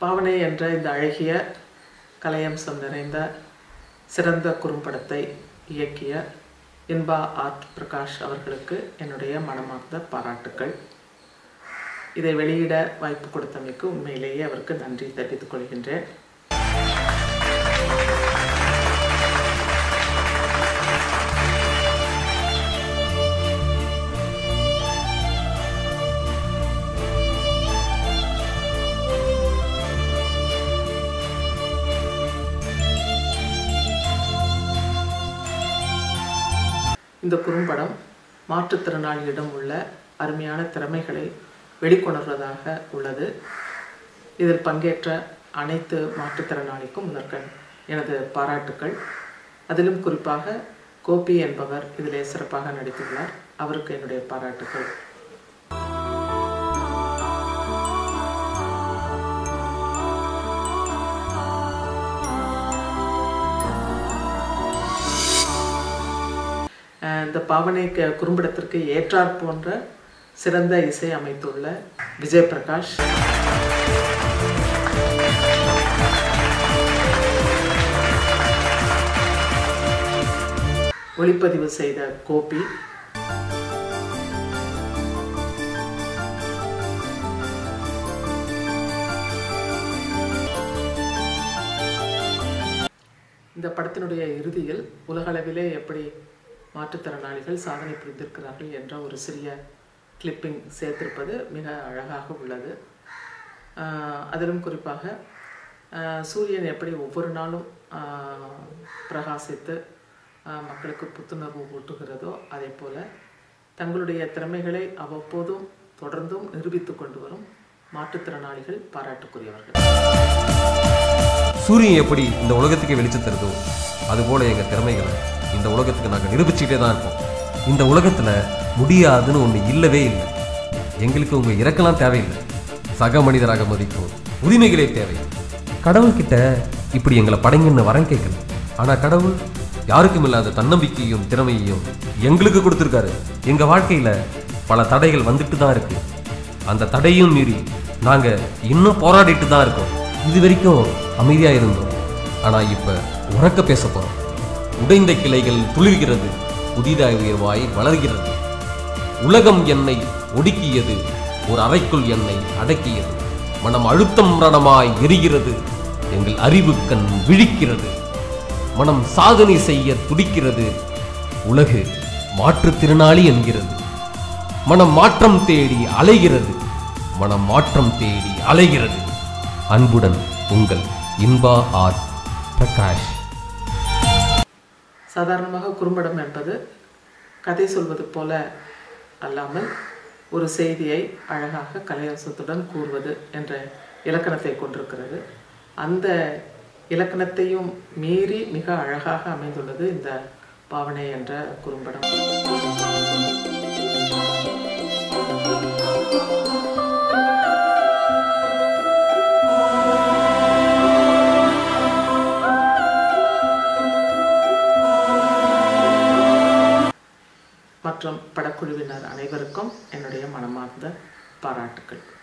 பாவனை என்ற இந்த அழகிய கலையம்சம் நிறைந்த சிறந்த குறும்படத்தை இயக்கிய இன்பா ஆர்ட் பிரகாஷ் அவர்களுக்கு என்னுடைய மனமார்ந்த பாராட்டுக்கள் இதை வெளியிட வாய்ப்பு கொடுத்தமைக்கு உண்மையிலேயே அவருக்கு நன்றி தெரிவித்துக் கொள்கின்றேன் இந்த குறும்படம் மாற்றுத்திறனாளியிடம் உள்ள அருமையான திறமைகளை வெளிக்கொணர்வதாக உள்ளது இதில் பங்கேற்ற அனைத்து மாற்றுத்திறனாளிக்கும் முதற்கண் எனது பாராட்டுக்கள் அதிலும் குறிப்பாக கோபி என்பவர் இதிலே சிறப்பாக நடித்துள்ளார் அவருக்கு என்னுடைய பாராட்டுக்கள் அஹ் இந்த பாவனை க- குறும்படத்திற்கு ஏற்றாற் போன்ற சிறந்த இசை அமைத்துள்ள விஜய் பிரகாஷ் ஒளிப்பதிவு செய்த கோபி இந்த படத்தினுடைய இறுதியில் உலகளவிலே எப்படி மாற்றுத்திறனாளிகள் சாதனை புரிந்திருக்கிறார்கள் என்ற ஒரு சிறிய கிளிப்பிங் சேர்த்திருப்பது மிக அழகாக உள்ளது ஆஹ் அதிலும் குறிப்பாக ஆஹ் சூரியன் எப்படி ஒவ்வொரு நாளும் ஆஹ் பிரகாசித்து ஆஹ் மக்களுக்கு புத்துணர்வு ஊட்டுகிறதோ அதே போல தங்களுடைய திறமைகளை அவ்வப்போதும் தொடர்ந்தும் நிரூபித்து கொண்டு வரும் மாற்றுத்திறனாளிகள் பாராட்டுக்குரியவர்கள் சூரியன் எப்படி இந்த உலகத்துக்கு வெளிச்சம் தருதோ அதுபோல எங்க திறமைகளை இந்த உலகத்துக்கு நாங்கள் நிரூபிச்சுக்கிட்டே தான் இருக்கோம் இந்த உலகத்துல முடியாதுன்னு ஒண்ணு இல்லவே இல்லை எங்களுக்கு உங்க இறக்கலாம் தேவையில்லை சக மனிதராக மதிக்கும் உரிமைகளே தேவை கடவுள்கிட்ட இப்படி எங்களை படைங்கன்னு வரம் கேட்கல ஆனா கடவுள் யாருக்கும் இல்லாத தன்னம்பிக்கையும் திறமையையும் எங்களுக்கு கொடுத்துருக்காரு எங்க வாழ்க்கையில பல தடைகள் வந்துட்டு தான் இருக்கு அந்த தடையும் மீறி நாங்க இன்னும் போராடிட்டு தான் இருக்கோம் இது வரைக்கும் அமைதியா இருந்தோம் ஆனா இப்ப உறக்க பேச போறோம் உடைந்த கிளைகள் துளிர்கிறது புதிதாய் உயர்வாய் வளர்கிறது உலகம் என்னை ஒடுக்கியது ஒரு அறைக்குள் என்னை அடக்கியது மனம் அழுத்தம் ரணமாய் எரிகிறது எங்கள் அறிவு கண் விழிக்கிறது மனம் சாதனை செய்ய துடிக்கிறது உலகு மாற்றுத்திறனாளி என்கிறது மனம் மாற்றம் தேடி அலைகிறது மனம் மாற்றம் தேடி அலைகிறது அன்புடன் உங்கள் இன்பா ஆர் பிரகாஷ் சாதாரணமாக குறும்படம் என்பது கதை சொல்வது போல அல்லாமல் ஒரு செய்தியை அழகாக கலையம்சத்துடன் கூறுவது என்ற இலக்கணத்தை கொண்டிருக்கிறது அந்த இலக்கணத்தையும் மீறி மிக அழகாக அமைந்துள்ளது இந்த பாவனை என்ற குறும்படம் மற்றும் படக்குழுவினர் அனைவருக்கும் என்னுடைய மனமார்ந்த பாராட்டுக்கள்